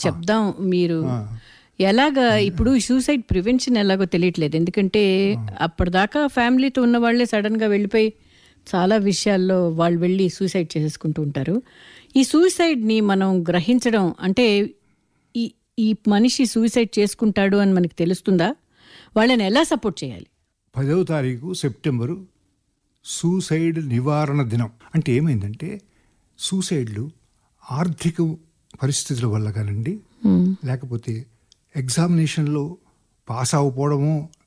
చెప్దాం మీరు ఎలాగా ఇప్పుడు సూసైడ్ ప్రివెన్షన్ ఎలాగో తెలియట్లేదు ఎందుకంటే అప్పటిదాకా ఫ్యామిలీతో ఉన్న వాళ్ళే సడన్ గా వెళ్ళిపోయి చాలా విషయాల్లో వాళ్ళు వెళ్ళి సూసైడ్ చేసేసుకుంటూ ఉంటారు ఈ సూసైడ్ ని మనం గ్రహించడం అంటే ఈ ఈ మనిషి సూసైడ్ చేసుకుంటాడు అని మనకి తెలుస్తుందా వాళ్ళని ఎలా సపోర్ట్ చేయాలి పదవ తారీఖు సెప్టెంబరు సూసైడ్ నివారణ దినం అంటే ఏమైందంటే సూసైడ్లు ఆర్థిక పరిస్థితుల వల్ల కానండి లేకపోతే ఎగ్జామినేషన్లో పాస్ అవ్వకపోవడము